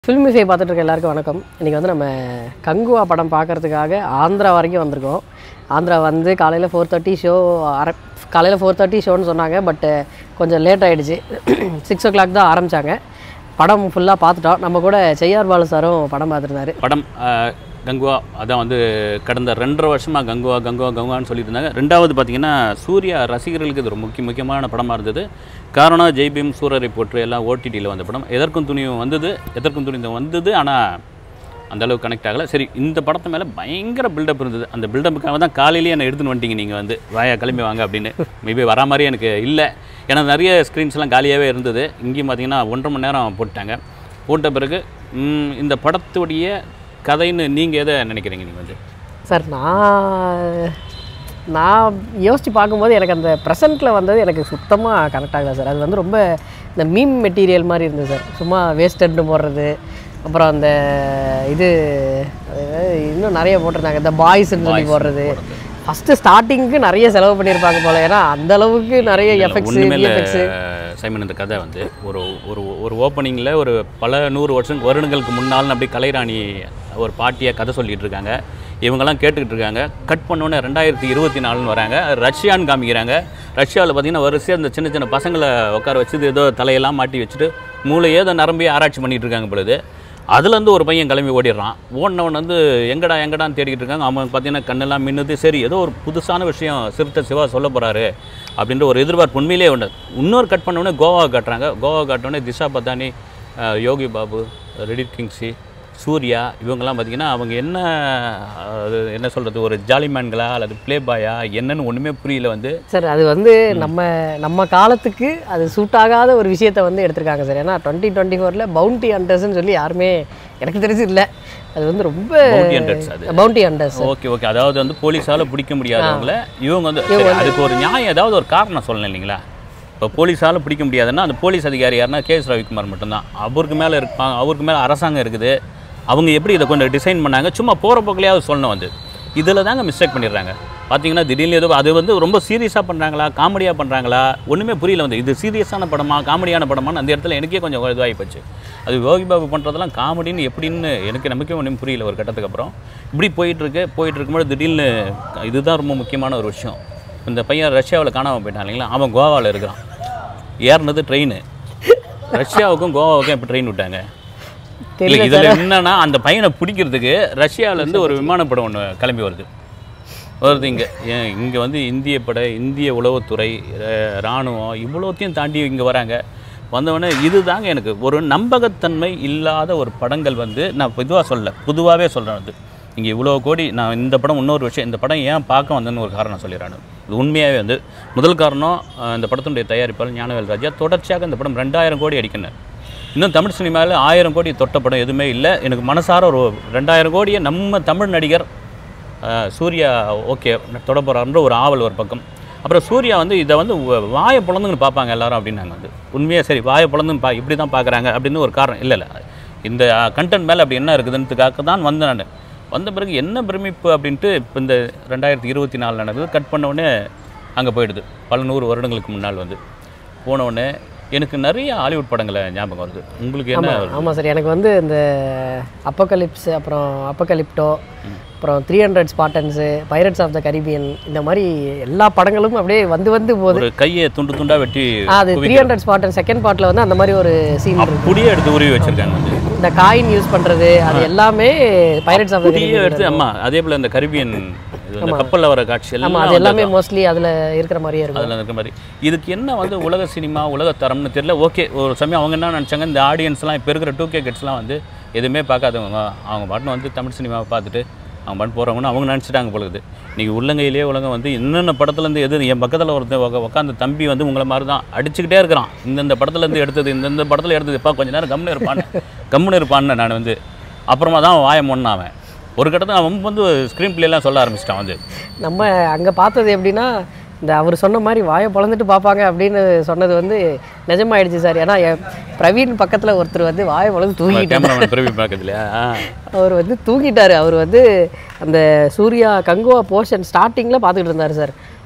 ஃபில்மிஃபை பார்த்துட்டு இருக்க எல்லாருக்கும் வணக்கம் இன்றைக்கி வந்து நம்ம கங்குவா படம் பார்க்கறதுக்காக ஆந்திரா வரைக்கும் வந்திருக்கோம் ஆந்திரா வந்து காலையில் ஃபோர் தேர்ட்டி ஷோ ஆர காலையில் ஃபோர் தேர்ட்டி ஷோன்னு சொன்னாங்க பட்டு கொஞ்சம் லேட் ஆகிடுச்சு சிக்ஸ் ஓ கிளாக் தான் ஆரம்பித்தாங்க படம் ஃபுல்லாக பார்த்துட்டோம் நம்ம கூட செய்யார் பாலு சாரும் படம் பார்த்துருந்தாரு படம் அஹ், கங்குவா அதான் வந்து கடந்த ரெண்டரை வருஷமாக கங்குவா கங்குவா கங்குவான்னு சொல்லிட்டு இருந்தாங்க ரெண்டாவது பார்த்தீங்கன்னா சூர்யா ரசிகர்களுக்கு இது ஒரு முக்கிய முக்கியமான படமாக இருந்தது காரணம் ஜெய்பீம் சூரரை போற்று எல்லாம் ஓடிடியில் வந்த படம் எதற்கும் துணியும் வந்தது எதற்கும் துணியும் வந்தது ஆனால் அந்த அளவுக்கு கனெக்ட் ஆகலை சரி இந்த படத்து மேலே பயங்கர பில்டப் இருந்தது அந்த பில்டப்புக்காக தான் காலையிலேயே என்னை எடுத்துன்னு வந்துட்டீங்க நீங்கள் வந்து வாயா கிளம்பி வாங்க அப்படின்னு மேபி வரா மாதிரி எனக்கு இல்லை ஏன்னா நிறைய ஸ்க்ரீன்ஸ்லாம் காலியாகவே இருந்தது இங்கேயும் பார்த்தீங்கன்னா ஒன்றரை மணி நேரம் போட்டாங்க போட்ட பிறகு ம், இந்த படத்துடைய கதைன்னு நீங்கள் எதை நினைக்கிறீங்க நீங்கள் வந்து சார் நான் நான் யோசித்து பார்க்கும்போது எனக்கு அந்த ப்ரெசண்ட்டில் வந்தது எனக்கு சுத்தமாக கனெக்ட் ஆகல சார் அது வந்து ரொம்ப இந்த மீம் மெட்டீரியல் மாதிரி இருந்தது சார் சும்மா வேஸ்டட்னு போடுறது அப்புறம் அந்த இது அது இன்னும் நிறைய போட்டிருந்தாங்க இந்த பாய்ஸ்ன்னு சொல்லி போடுறது ஃபஸ்ட்டு ஸ்டார்டிங்க்கு நிறைய செலவு பண்ணியிருப்பாங்க போல ஏன்னா அந்த அளவுக்கு நிறைய எஃபெக்ட்ஸ் ஒன்றுமே இல்லை விஎஃப்எக்ஸு சைமன் இந்த கதை வந்து ஒரு ஒரு ஒரு ஓப்பனிங்கில் ஒரு பல நூறு வருஷம் வருடங்களுக்கு முன்னால் அப்படி கலைராணி ஒரு பாட்டியாக கதை சொல்லிட்டு இருக்காங்க இவங்கெல்லாம் கேட்டுக்கிட்டு இருக்காங்க கட் பண்ணோன்னே ரெண்டாயிரத்தி இருபத்தி நாலுன்னு வராங்க ரஷ்யான்னு காமிக்கிறாங்க ரஷ்யாவில் பார்த்தீங்கன்னா வரிசையாக இந்த சின்ன சின்ன பசங்களை உட்கார வச்சு இது ஏதோ தலையெல்லாம் மாட்டி வச்சுட்டு மூளையே அதை நரம்பி ஆராய்ச்சி பண்ணிட்டு இருக்காங்க பொழுது அதுலேருந்து ஒரு பையன் கிளம்பி ஓடிடுறான் ஓடினவன் வந்து எங்கடா எங்கடான்னு தேடிக்கிட்டு இருக்காங்க அவன் பார்த்தீங்கன்னா கண்ணெல்லாம் மின்னுது சரி ஏதோ ஒரு புதுசான விஷயம் சிறுத்தை சிவா சொல்ல போகிறாரு அப்படின்ற ஒரு எதிர்பார்ப்பு உண்மையிலே உண்டு இன்னொரு கட் பண்ண கோவா காட்டுறாங்க கோவா காட்டினோடனே திஷா பத்தானி அஹ், யோகி பாபு ரெடிட் கிங்ஸி சூர்யா இவங்கெல்லாம் பார்த்தீங்கன்னா அவங்க என்ன அது என்ன சொல்கிறது ஒரு ஜாலிமேன்களா அல்லது ப்ளே பாயா என்னன்னு ஒன்றுமே புரியல வந்து சார் அது வந்து நம்ம நம்ம காலத்துக்கு அது சூட் ஆகாத ஒரு விஷயத்தை வந்து எடுத்திருக்காங்க சார் ஏன்னா டுவெண்ட்டி டுவெண்ட்டி ஃபோரில் பவுண்டி ஹண்டர்ஸ்னு சொல்லி யாருமே எனக்கு தெரிஞ்சு இல்லை அது வந்து ரொம்ப Bounty hunters அது. பவுண்டி ஹண்டர்ஸ் ஓகே ஓகே அதாவது வந்து போலீஸால பிடிக்க முடியாதவங்கள இவங்க வந்து சரி, அதுக்கு ஒரு நியாயம் ஏதாவது ஒரு காரணம் சொல்லணும் இல்லைங்களா இப்போ போலீஸால பிடிக்க முடியாதுன்னா அந்த போலீஸ் அதிகாரி யாருன்னா கே எஸ் ரவிக்குமார் மட்டும்தான் அவருக்கு மேலே இருப்பாங்க அவருக்கு மேலே அரசாங்கம் இருக்குது அவங்க எப்படி இதை கொஞ்சம் டிசைன் பண்ணாங்க சும்மா போகிற போக்கிலையாவது சொல்லணும் வந்து இதில் தாங்க மிஸ்டேக் பண்ணிடுறாங்க பார்த்தீங்கன்னா திடீர்னு ஏதோ அது வந்து ரொம்ப சீரியஸாக பண்ணுறாங்களா காமெடியாக பண்ணுறாங்களா ஒன்றுமே புரியல வந்து இது சீரியஸான படமா காமெடியான படமான்னு அந்த இடத்துல எனக்கே கொஞ்சம் இதுவாகி போச்சு அது யோகி பாபு பண்ணுறதெல்லாம் காமெடின்னு எப்படின்னு எனக்கு நம்பிக்கை ஒன்றும் புரியல ஒரு கட்டத்துக்கு அப்புறம் இப்படி போயிட்டுருக்கு போயிட்டு இருக்கும்போது திடீர்னு இதுதான் ரொம்ப முக்கியமான ஒரு விஷயம் இந்த பையன் ரஷ்யாவில் காணாமல் போயிட்டான் இல்லைங்களா அவன் கோவாவில் இருக்கிறான் ஏறினது ட்ரெயின் ரஷ்யாவுக்கும் கோவாவுக்கும் இப்போ ட்ரெயின் விட்டாங்க இல்லை தெரியல இதில் என்னன்னா அந்த பையனை பிடிக்கிறதுக்கு ரஷ்யாவிலேருந்து ஒரு விமானப்படம் ஒன்று கிளம்பி வருது வருது இங்கே ஏன் இங்கே வந்து இந்திய படை இந்திய உளவுத்துறை அஹ், இராணுவம் இவ்வளோத்தையும் தாண்டி இங்கே வராங்க வந்தவொடனே இதுதாங்க எனக்கு ஒரு நம்பகத்தன்மை இல்லாத ஒரு படங்கள் வந்து நான் பொதுவாக சொல்ல பொதுவாகவே சொல்கிறேன் அது இங்கே இவ்வளோ கோடி நான் இந்த படம் இன்னொரு விஷயம் இந்த படம் ஏன் பார்க்க வந்தேன்னு ஒரு காரணம் சொல்லிடுறானு இது உண்மையாகவே வந்து முதல் காரணம் அஹ், இந்த படத்தினுடைய தயாரிப்பாளர் ஞானவேல் ராஜா தொடர்ச்சியாக இந்த படம் ரெண்டாயிரம் கோடி அடிக்கணும் இன்னும் தமிழ் சினிமாவில் ஆயிரம் கோடி தொட்ட படம் எதுவுமே இல்லை எனக்கு மனசார ஒரு ரெண்டாயிரம் கோடியை நம்ம தமிழ் நடிகர் அஹ், சூர்யா ஓகே தொட போகிறாருன்ற ஒரு ஆவல் ஒரு பக்கம் அப்புறம் சூர்யா வந்து இதை வந்து வ- வாயை பிளந்துங்கன்னு பார்ப்பாங்க எல்லாரும் அப்படின்னாங்க வந்து உண்மையாக சரி வாயை பிளந்துன்னு பா இப்படி தான் பார்க்குறாங்க அப்படின்னு ஒரு காரணம் இல்லை இல்லை இந்த கண்டென்ட் மேலே அப்படி என்ன இருக்குதுன்றதுக்காக தான் வந்தேன் நான் வந்த பிறகு என்ன பிரமிப்பு அப்படின்ட்டு இப்போ இந்த ரெண்டாயிரத்தி இருபத்தி நாலு நடக்குது கட் பண்ண உடனே அங்கே போயிடுது பல நூறு வருடங்களுக்கு முன்னால் வந்து போன உடனே எனக்கு நிறைய ஹாலிவுட் படங்களை ஞாபகம் வருது உங்களுக்கு என்ன ஆமாம் ஆமாம் சார் எனக்கு வந்து இந்த அப்போகலிப்ஸ் அப்புறம் அப்போகலிப்டோ அப்புறம் three hundred spartans pirates of the Caribbean இந்த மாதிரி எல்லா படங்களும் அப்படியே வந்து வந்து போகுது ஒரு கையை துண்டு துண்டா வெட்டி ஆ, அது த்ரீ ஹண்ட்ரட் ஸ்பாட்டன் செகண்ட் பார்ட்டில் வந்து அந்த மாதிரி ஒரு சீன் இருக்கு அப்படியே எடுத்து உருவி வச்சிருக்காங்க வந்து இந்த காயின் யூஸ் பண்ணுறது அது எல்லாமே பைரட்ஸ் ஆஃப் த புதிய எடுத்து ஆமா அதே போல இந்த கரிபியன் இது வந்து கப்பல்ல வர காட்சி ஆமாம் எல்லாம் அது எல்லாமே மோஸ்ட்லி அதில் இருக்கிற மாதிரியே இருக்கும் அதில் இருக்கிற மாதிரி இதுக்கு என்ன வந்து உலக சினிமா உலக தரம்னு தெரியல ஓகே ஒரு சமயம் அவங்க என்ன நினச்சாங்க இந்த ஆடியன்ஸ்லாம் இப்போ இருக்கிற டூ கே கிட்ஸ்லாம் வந்து எதுவுமே பார்க்காதவங்க அவங்க பாட்டுன்னு வந்து தமிழ் சினிமாவை பார்த்துட்டு அவங்க பாட்டு போகிறவங்கன்னு அவங்க நினச்சிட்டாங்க பொழுது இன்றைக்கி உள்ளங்கையிலே உலகம் வந்து என்னென்ன படத்துலேருந்து எது என் பக்கத்தில் ஒருத்தன் உக்க- உட்காந்து தம்பி வந்து உங்களை மாதிரி தான் அடிச்சுக்கிட்டே இருக்கிறான் இந்தந்த படத்துலேருந்து எடுத்தது இந்தந்த படத்தில் எடுத்தது இப்போ கொஞ்ச நேரம் கம்முன்னு இருப்பான்னு கம்முன்னு இருப்பான்னு நான் வந்து அப்புறமா தான் வாய முன்னான் அவன் ஒரு கட்டத்தில் அவன் வந்து ஸ்க்ரீன் பிளேலாம் சொல்ல ஆரம்பிச்சிட்டான் வந்து நம்ம அங்கே பார்த்தது எப்படின்னா இந்த அவர் சொன்ன மாதிரி வாயை பொழந்துட்டு பார்ப்பாங்க அப்படின்னு சொன்னது வந்து நிஜமாயிடுச்சு சார் ஏன்னா என் பிரவீன் பக்கத்தில் ஒருத்தர் வந்து வாயை பொழந்து தூங்கிட்டு கேமராமேன் பிரவி பார்க்கறதுலையா அவர் வந்து தூங்கிட்டாரு அவர் வந்து அந்த சூர்யா கங்குவா போர்ஷன் ஸ்டார்டிங்கில் பார்த்துக்கிட்டு இருந்தார் சார்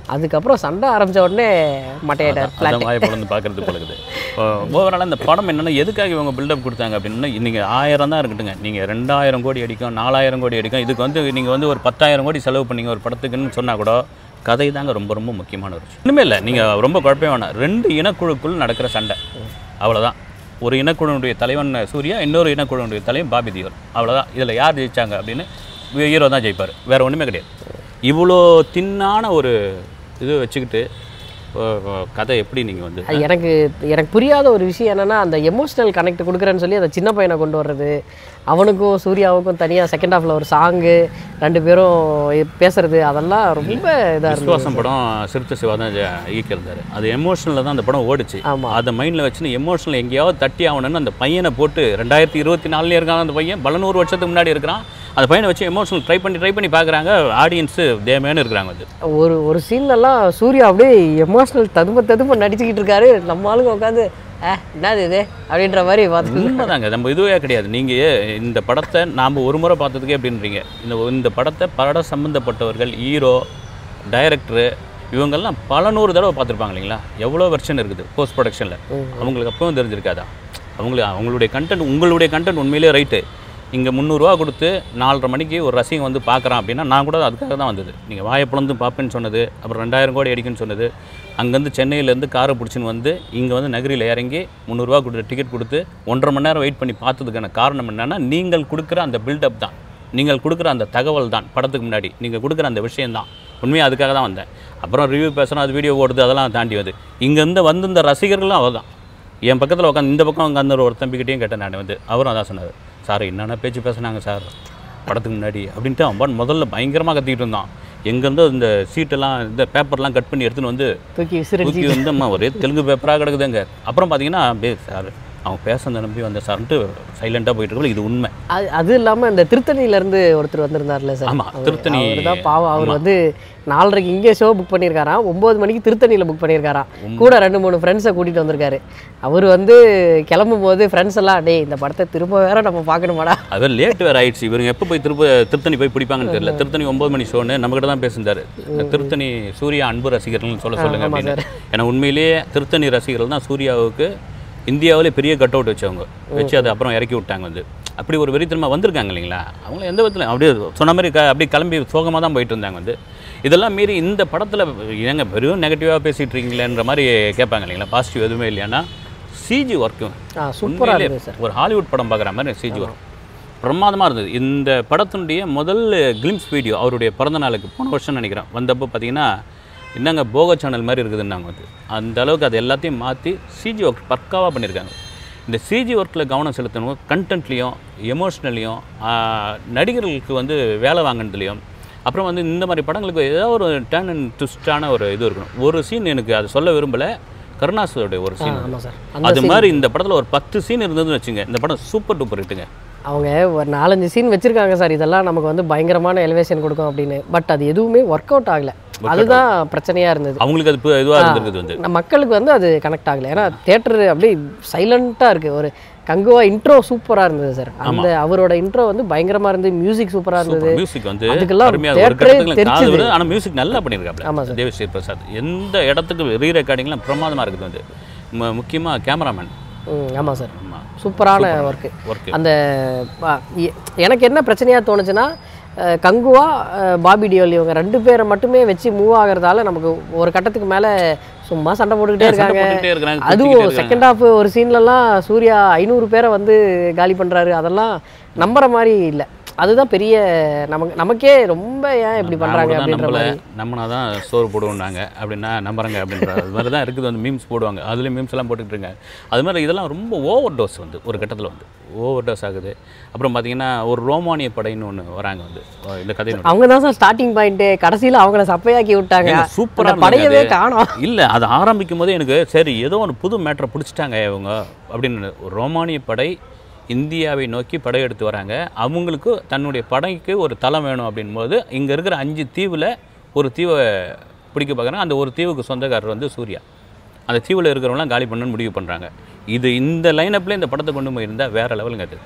அதுக்கப்புறம் சண்டை ஆரம்பிச்ச உடனே மட்டையிட்டார் அந்த வாயை பிளந்து பார்க்கறது பழகுது ஓவராலாக இந்த படம் என்னன்னா எதுக்காக இவங்க பில்டப் கொடுத்தாங்க அப்படின்னா நீங்கள் ஆயிரம் தான் இருக்கட்டுங்க நீங்கள் ரெண்டாயிரம் கோடி அடிக்கும் நாலாயிரம் கோடி அடிக்கும் இதுக்கு வந்து நீங்கள் வந்து ஒரு பத்தாயிரம் கோடி செலவு பண்ணீங்க ஒரு படத்துக்குன்னு சொன்னால் கூட கதை தாங்க ரொம்ப ரொம்ப முக்கியமான ஒரு விஷயம் ஒன்றுமே இல்லை நீங்கள் ரொம்ப குழப்பமே வேணாம் ரெண்டு இனக்குழுக்குள் நடக்கிற சண்டை அவ்வளோதான் ஒரு இனக்குழுனுடைய தலைவன் சூர்யா இன்னொரு இனக்குழுனுடைய தலைவன் பாபி தியோர் அவ்வளோதான் இதில் யார் ஜெயிச்சாங்க அப்படின்னு ஹீரோ தான் ஜெயிப்பார் வேறு ஒன்றுமே கிடையாது இவ்வளோ தின்னான ஒரு இது வச்சுக்கிட்டு அஹ், அஹ், கதை எப்படி நீங்கள் வந்து அது எனக்கு எனக்கு புரியாத ஒரு விஷயம் என்னன்னா அந்த எமோஷனல் கனெக்ட் கொடுக்குறேன்னு சொல்லி அந்த சின்ன பையனை கொண்டு வர்றது அவனுக்கும் சூர்யாவுக்கும் தனியாக செகண்ட் ஹாஃபில் ஒரு சாங்கு ரெண்டு பேரும் இ- பேசுறது அதெல்லாம் ரொம்ப இதாக இருந்தது விஸ்வாசம் படம் சிறுத்தை சிவா தான் ஜெ- இயக்கியிருந்தாரு அது எமோஷனலில் தான் அந்த படம் ஓடிச்சு ஆமா. அதை மைண்டில் வச்சுன்னு எமோஷனல் எங்கேயாவது தட்டி ஆகணும்னு அந்த பையனை போட்டு ரெண்டாயிரத்தி இருபத்தி நாலுல இருக்கான் அந்த பையன் பல நூறு வருஷத்துக்கு முன்னாடி இருக்கிறான் அந்த பையனை வச்சு எமோஷனல் ட்ரை பண்ணி ட்ரை பண்ணி பார்க்குறாங்க ஆடியன்ஸு தேமையான இருக்கிறாங்க வந்து ஒரு ஒரு சீன்லலாம் சூர்யா அப்படியே எமோஷனல் ததும்ப ததும்ப நடிச்சுக்கிட்டு இருக்காரு நம்ம ஆளுங்க உட்காந்து ஏ என்னது இது அப்படின்ற மாதிரி பார்த்து உண்மைதாங்க நம்ம இதுவே கிடையாது நீங்கள் இந்த படத்தை நாம் ஒரு முறை பார்த்ததுக்கே அப்படின்றீங்க இந்த இந்த படத்தை படம் சம்மந்தப்பட்டவர்கள் ஹீரோ டைரக்டரு இவங்கெல்லாம் பல நூறு தடவை பார்த்துருப்பாங்க இல்லைங்களா எவ்வளோ வெர்ஷன் இருக்குது போஸ்ட் ப்ரொடக்ஷனில் அவங்களுக்கு அப்பவும் தெரிஞ்சிருக்காதா அவங்களுக்கு அவங்களுடைய கண்டென்ட் உங்களுடைய கண்டென்ட் உண்மையிலேயே ரைட்டு இங்கே முந்நூறுரூவா கொடுத்து நாலரை மணிக்கு ஒரு ரசிகன் வந்து பார்க்குறான் அப்படின்னா நான் கூட அதுக்காக தான் வந்தது நீங்கள் வாயை பிளந்து பார்ப்பேன்னு சொன்னது அப்புறம் ரெண்டாயிரம் கோடி அடிக்குன்னு சொன்னது அங்கேருந்து சென்னையிலேருந்து காரை பிடிச்சின்னு வந்து இங்கே வந்து நகரில் இறங்கி முந்நூறுரூவா கொடுத்து டிக்கெட் கொடுத்து ஒன்றரை மணி நேரம் வெயிட் பண்ணி பார்த்ததுக்கான காரணம் என்னென்னா நீங்கள் கொடுக்குற அந்த பில்டப் தான் நீங்கள் கொடுக்குற அந்த தகவல் தான் படத்துக்கு முன்னாடி நீங்கள் கொடுக்குற அந்த விஷயம்தான் உண்மையாக அதுக்காக தான் வந்தேன் அப்புறம் ரிவ்யூ பேசுகிறோம் அது வீடியோ ஓடுது அதெல்லாம் தாண்டி வந்து இங்கேருந்து வந்து இந்த ரசிகர்களும் அவள் தான் என் பக்கத்தில் உட்காந்து இந்த பக்கம் உட்காந்து ஒரு தம்பிக்கிட்டேயும் கேட்டேன் நான் வந்து அவரும் அதான் சொன்னார் சார் என்னென்ன பேச்சு பேசுனாங்க சார் படத்துக்கு முன்னாடி அப்படின்ட்டு அவன் பாட்டு முதல்ல பயங்கரமாக கத்திக்கிட்டு இருந்தான் எங்கேருந்தோ இந்த சீட்டெல்லாம் இந்த பேப்பர்லாம் கட் பண்ணி எடுத்துன்னு வந்து தூக்கி விசிறடிச்சு தூக்கி வந்து அம்மா ஒரே தெலுங்கு பேப்பராக கிடக்குதுங்க அப்புறம் பார்த்தீங்கன்னா அப்படியே சார் அவன் பேசுனதை நம்பி வந்த சார்ன்ட்டு சைலண்ட்டாக போயிட்டு இருக்கல இது உண்மை அது அது இல்லாமல் இந்த திருத்தணியிலேருந்து ஒருத்தர் வந்திருந்தார்ல சார் ஆமா, திருத்தணி. அவர் தான் பாவம் அவர் வந்து நாலரைக்கு இங்கே ஷோ புக் பண்ணியிருக்காராம் ஒம்பது மணிக்கு திருத்தணியில் புக் பண்ணியிருக்காராம் கூட ரெண்டு மூணு ஃப்ரெண்ட்ஸை கூட்டிகிட்டு வந்திருக்காரு அவர் வந்து கிளம்பும் போது ஃப்ரெண்ட்ஸ் எல்லாம் டேய் இந்த படத்தை திரும்ப வேற நம்ம பார்க்கணுமாடா அது லேட் வேறு ஆயிடுச்சு இவங்க எப்போ போய் திருப்ப திருத்தணி போய் பிடிப்பாங்கன்னு தெரியல திருத்தணி ஒம்பது மணி ஷோன்னு நம்மகிட்ட தான் பேசியிருந்தாரு திருத்தணி சூர்யா அன்பு ரசிகர்கள்னு சொல்ல சொல்லுங்க ஆமா அப்படின்னு ஏன்னா உண்மையிலேயே திருத்தணி ரசிகர்கள் தான் சூர்யாவுக்கு இந்தியாவிலே பெரிய கட் அவுட் வச்சவங்க வச்சு அதை அப்புறம் இறக்கி விட்டாங்க வந்து அப்படி ஒரு வெறித்தனமாக வந்திருக்காங்க இல்லைங்களா அவங்கள எந்த விதத்தில் அப்படியே சொன்ன மாதிரி க அப்படியே கிளம்பி சோகமாக தான் போயிட்டு இருந்தாங்க வந்து இதெல்லாம் மீறி இந்த படத்தில் ஏங்க வெறும் நெகட்டிவாக பேசிகிட்டு இருக்கீங்களேன்ற மாதிரி கேட்பாங்க இல்லைங்களா பாசிட்டிவ் எதுவுமே இல்லையானா சிஜி ஒர்க்கும் ஆ சூப்பராக இருந்தது சார் ஒரு ஹாலிவுட் படம் பார்க்குற மாதிரி சிஜி ஒர்க் பிரமாதமாக இருந்தது இந்த படத்தினுடைய முதல் கிளிம்ஸ் வீடியோ அவருடைய பிறந்த நாளுக்கு போன வருஷம் நினைக்கிறேன் வந்தப்போ பார்த்தீங்கன்னா என்னங்க போக சேனல் மாதிரி இருக்குதுன்னாங்க வந்து அந்த அளவுக்கு அது எல்லாத்தையும் மாற்றி சிஜி ஒர்க் பக்காவாக பண்ணியிருக்காங்க இந்த சிஜி ஒர்க்கில் கவனம் செலுத்தணும் கண்டென்ட்லேயும் எமோஷ்னல்லையும் நடிகர்களுக்கு வந்து வேலை வாங்கினதுலையும் அப்புறம் வந்து இந்த மாதிரி படங்களுக்கு ஏதாவது ஒரு டேர்ன் அண்ட் ட்விஸ்டான ஒரு இது இருக்கணும் ஒரு சீன் எனக்கு அதை சொல்ல விரும்பலை கருணாசோடைய ஒரு சீன் ஆமாம் சார் அது மாதிரி இந்த படத்தில் ஒரு பத்து சீன் இருந்ததுன்னு வச்சுங்க இந்த படம் சூப்பர் டூப்பர் ஹிட்டுங்க அவங்க ஒரு நாலஞ்சு சீன் வச்சிருக்காங்க சார் இதெல்லாம் நமக்கு வந்து பயங்கரமான எலிவேஷன் கொடுக்கும் அப்படின்னு பட் அது எதுவுமே ஒர்க் அவுட் ஆகல அதுதான் பிரச்சனையாக இருந்தது அவங்களுக்கு அது இதுவாக இருந்திருக்குது வந்து நம்ம மக்களுக்கு வந்து அது கனெக்ட் ஆகல ஏன்னா தேட்டர் அப்படியே சைலண்ட்டாக இருக்குது ஒரு கங்குவா இன்ட்ரோ சூப்பராக இருந்தது சார் அந்த அவரோட இன்ட்ரோ வந்து பயங்கரமாக இருந்தது மியூசிக் சூப்பராக இருந்தது மியூசிக் வந்து அதுக்கெல்லாம் அருமையாக ஒரு theatre ஏ கட்டத்தில் காது தெரிச்சுது. விடுது ஆனால் மியூசிக் நல்லா ஆமா பண்ணியிருக்காப்ல தேவிஸ்ரீ பிரசாத் எந்த இடத்துக்கு ரீ ரெக்கார்டிங்லாம் பிரமாதமாக இருக்குது வந்து முக்கியமாக கேமராமேன் ம் ஆமாம் சார் ஆமாம் சூப்பரான ஒர்க்கு ஒர்க்கு அந்த ப- எ- எனக்கு என்ன பிரச்சனையாக தோணுச்சுன்னா அஹ், கங்குவா அஹ், பாபி டியோல் இவங்க ரெண்டு பேரை மட்டுமே வச்சு மூவ் ஆகுறதால நமக்கு ஒரு கட்டத்துக்கு மேலே சும்மா சண்டை போட்டுக்கிட்டே இருக்காங்க போட்டுக்கிட்டே இருக்கிறாங்க அதுவும் செகண்ட் ஹாஃப் ஒரு சீன்லலாம் சூர்யா ஐநூறு பேரை வந்து காலி பண்ணுறாரு அதெல்லாம் நம்புற மாதிரி இல்லை அதுதான் பெரிய நமக்கு நமக்கே ரொம்ப ஏன் இப்படி பண்ணுறாங்க தான் அப்படின்ற நம்மள மாதிரி நம்மனா தான் சோறு போடுவோம்னாங்க அப்படின்னா நம்புறாங்க அப்படின்ற அது மாதிரி தான் இருக்குது வந்து மீம்ஸ் போடுவாங்க அதுலேயும் மீம்ஸ் எல்லாம் போட்டுக்கிட்டு இருக்காங்க அது மாதிரி இதெல்லாம் ரொம்ப ஓவர் டோஸ் வந்து ஒரு கட்டத்தில் வந்து ஓவர் டோஸ் ஆகுது அப்புறம் பார்த்தீங்கன்னா ஒரு ரோமானிய படைன்னு ஒன்று வராங்க வந்து இந்த கதை அவங்க தான் சார் ஸ்டார்டிங் பாயிண்ட்டு கடைசியில் அவங்கள சப்பையாக்கி விட்டாங்க ஏங்க, சூப்பரா அந்த படையவே இருந்தது. காணோம் இல்லை அது ஆரம்பிக்கும் போதே எனக்கு சரி ஏதோ ஒரு புது மேட்டரை பிடிச்சிட்டாங்க இவங்க அப்படின்னு ஒரு ரோமானிய படை இந்தியாவை நோக்கி படையெடுத்து வராங்க அவங்களுக்கு தன்னுடைய படைக்கு ஒரு தளம் வேணும் அப்படின்போது இங்கே இருக்கிற அஞ்சு தீவில் ஒரு தீவை பிடிக்க பார்க்குறாங்க அந்த ஒரு தீவுக்கு சொந்தக்காரர் வந்து சூர்யா அந்த தீவில் இருக்கிறவங்களாம் காலி பண்ணணும்னு முடிவு பண்ணுறாங்க இது இந்த லைனப்பில் இந்த படத்தை கொண்டு போயிருந்தால் வேறு லெவலுங்க அது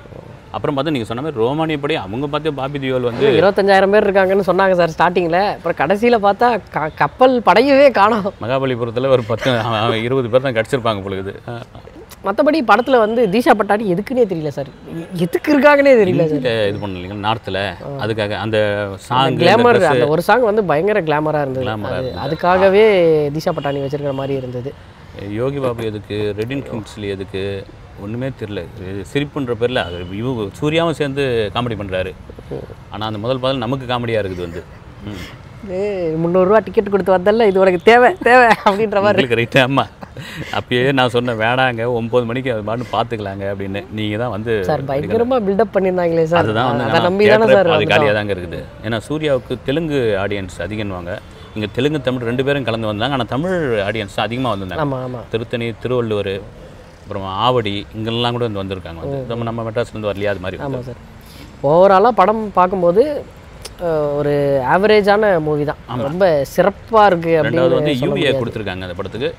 அப்புறம் பார்த்தா நீங்கள் சொன்ன மாதிரி ரோமானிய படை அவங்க பார்த்து பாபி தியோல் வந்து இருபத்தஞ்சாயிரம் பேர் இருக்காங்கன்னு சொன்னாங்க சார் ஸ்டார்டிங்கில் அப்புறம் கடைசியில் பார்த்தா க- கப்பல் படையவே காணோம் மகாபலிபுரத்தில் ஒரு பத்து அவன் இருபது பேர் தான் கிடச்சிருப்பாங்க பொழுது மற்றபடி படத்தில் வந்து தீஷா பட்டாணி எதுக்குன்னே தெரியல சார் எ- எதுக்கு இருக்காங்கன்னே தெரியல சார் இங்கே இது பண்ணலைங்க நார்த்தில் அதுக்காக அந்த சாங் கிளாமர் அந்த ஒரு சாங் வந்து பயங்கர கிளாமராக இருந்தது Glamour-ஆ அது இருந்தது. அதுக்காகவே திஷா பட்டாணி வச்சிருக்கிற மாதிரி இருந்தது யோகி பாபு எதுக்கு ரெடின் கிங்ஸ்லி எதுக்கு ஒன்றுமே தெரில சிரிப்புன்ற பேரில் அது இவங்க சூர்யாவும் சேர்ந்து காமெடி பண்ணுறாரு ஆனால் அந்த முதல் பாதல் நமக்கு காமெடியாக இருக்குது வந்து ம். இது முந்நூறுரூவா டிக்கெட் கொடுத்து வந்தல இது உனக்கு தேவை தேவை அப்படின்ற மாதிரி உங்களுக்கு ரைட்டு ஆமாம் அப்பயே நான் சொன்னேன் வேணாங்க ஒம்பது மணிக்கு அது பாட்டு பார்த்துக்கலாங்க அப்படின்னு நீங்கள் தான் வந்து சார் பயங்கரமாக பில்டப் பண்ணியிருந்தாங்களே சார் அதுதான் வந்து அதை நம்பி தானே சார் அது காலியாக தாங்க இருக்குது ஏன்னா சூர்யாவுக்கு தெலுங்கு ஆடியன்ஸ் அதிகம்வாங்க இங்கே தெலுங்கு தமிழ் ரெண்டு பேரும் கலந்து வந்தாங்க ஆனால் தமிழ் ஆடியன்ஸ் அதிகமாக வந்திருந்தாங்க ஆமாம் ஆமாம் திருத்தணி திருவள்ளூர் அப்புறம் ஆவடி இங்கெல்லாம் கூட வந்து வந்திருக்காங்க வந்து நம்ம நம்ம மெட்ராஸ்லேருந்து வரலையா அது மாதிரி வந்து. ஆமாம் சார் ஓவராலாக படம் பார்க்கும்போது அஹ், ஒரு ஆவரேஜான மூவி தான் ரொம்ப சிறப்பாக இருக்குது ரெண்டாவது வந்து அப்படின்னு சொல்ல யூஏ முடியாது. கொடுத்துருக்காங்க அந்த படத்துக்கு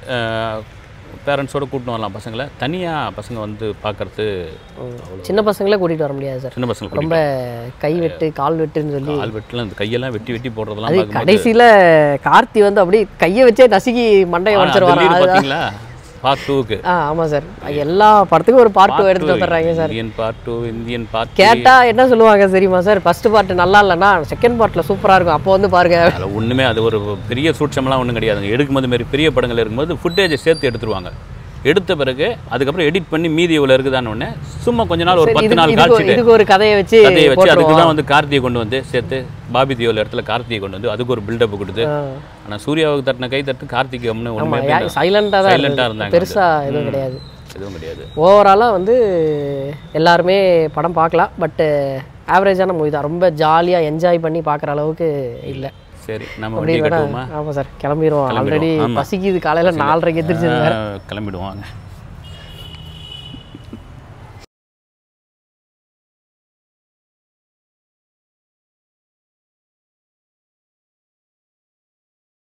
பேரண்ட்ஸோட கூட்டின்னு வரலாம் பசங்களை தனியாக பசங்க வந்து பார்க்கறது சின்ன பசங்களே கூட்டிகிட்டு வர முடியாது சார் சின்ன பசங்க ரொம்ப கை வெட்டு கால் வெட்டுன்னு சொல்லி கால் வெட்டுலாம் இந்த கையெல்லாம் வெட்டி வெட்டி போடுறதெல்லாம் அது பார்க்கும்போது கடைசியில் கார்த்தி வந்து அப்படியே கையை வச்சே நசுக்கி மண்டையை ஆனா, உடச்சிருவாங்க டெல்லியில பார்த்தீங்களா பார்ட் டூக்கு ஆ ஆமாம் சார் எல்லா படத்துக்கும் ஒரு பார்ட் டூ எடுத்துட்டு வந்துடுறாங்க sir Indian part two Indian part கேட்டா என்ன சொல்லுவாங்க தெரியுமா சார் ஃபர்ஸ்ட் பார்ட் நல்லா இல்லைன்னா செகண்ட் பார்ட்ல சூப்பரா இருக்கும் அப்போ வந்து பாருங்க அதில் ஒன்றுமே அது ஒரு பெரிய சூட்சமெல்லாம் ஒன்றும் கிடையாதுங்க எடுக்கும்போது மாரி பெரிய படங்கள் இருக்கும்போது ஃபுட்டேஜை சேர்த்து எடுத்துருவாங்க எடுத்த பிறகு அதுக்கப்புறம் எடிட் பண்ணி மீதி இவ்வளோ இருக்குதான்னு ஒன்று சும்மா கொஞ்ச நாள் ஒரு சரி, பத்து இதுக்கு- நாள் இதுக்கு ஒரு- காய்ச்சிட்டு இதுக்கு ஒரு கதையை வச்சு கதையை வச்சு அதுக்கு போட்டுருவோம். தான் வந்து கார்த்தியை கொண்டு வந்து சேர்த்து பாபி தியோல இடத்துல கார்த்தியை கொண்டு வந்து அதுக்கு ஒரு பில்டப் கொடுத்து ஆ. ஆனால் சூர்யாவுக்கு தட்டின கை தட்டு கார்த்திக் ஒன்று ஆமா ஒன்றுமே சைலண்டா தான் சைலண்டாக இருந்தது. இருந்தாங்க பெருசா வந்து. எதுவும் ம். கிடையாது எதுவும் கிடையாது ஓவராலாக வந்து எல்லாருமே படம் பார்க்கலாம் பட் ஆவரேஜான மூவி தான் ரொம்ப ஜாலியாக என்ஜாய் பண்ணி பார்க்குற அளவுக்கு இல்லை சரி நம்ம அப்படி வண்டியை வேணா கட்டுவோமா ஆமாம் சார் கிளம்பிடுவோம் கிளம்பிடுவோம். ஆல்ரெடி ஆமா. பசிக்குது காலையில் நாலரைக்கு எந்திரிச்சு ஆ, கிளம்பிடுவோம் வாங்க